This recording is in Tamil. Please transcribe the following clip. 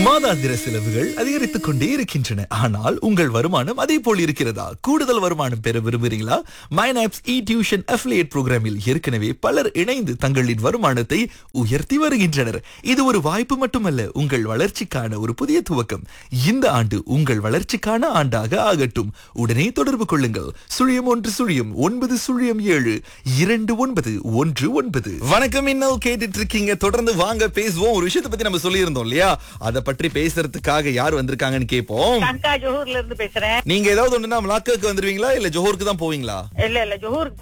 மாதாந்திர செலவுகள் அதிகரித்துக் கொண்டே இருக்கின்றன ஆனால் உங்கள் வருமானம் அதே போல் இருக்கிறதா கூடுதல் வருமானம் பெற விரும்புகிறீங்களா மைனாப்ஸ் இ டியூஷன் அஃபிலியேட் புரோகிராமில் ஏற்கனவே பலர் இணைந்து தங்களின் வருமானத்தை உயர்த்தி வருகின்றனர் இது ஒரு வாய்ப்பு மட்டுமல்ல உங்கள் வளர்ச்சிக்கான ஒரு புதிய துவக்கம் இந்த ஆண்டு உங்கள் வளர்ச்சிக்கான ஆண்டாக ஆகட்டும் உடனே தொடர்பு கொள்ளுங்கள் சுழியம் ஒன்று சுழியம் ஒன்பது சுழியம் ஏழு இரண்டு ஒன்பது ஒன்று ஒன்பது வணக்கம் இன்னும் கேட்டுட்டு இருக்கீங்க தொடர்ந்து வாங்க பேசுவோம் ஒரு விஷயத்தை பத்தி நம்ம சொல்லியிருந்தோம் இல்லையா அதை பற்றி பேசுறதுக்காக யார் வந்திருக்காங்கன்னு கேட்போம் கங்கா ஜோஹூர்ல இருந்து பேசுறேன் நீங்க ஏதாவது ஒண்ணுனா மலாக்காக்கு வந்துருவீங்களா இல்ல ஜோஹருக்கு தான் போவீங்களா இல்ல இல்ல ஜோஹூருக்கு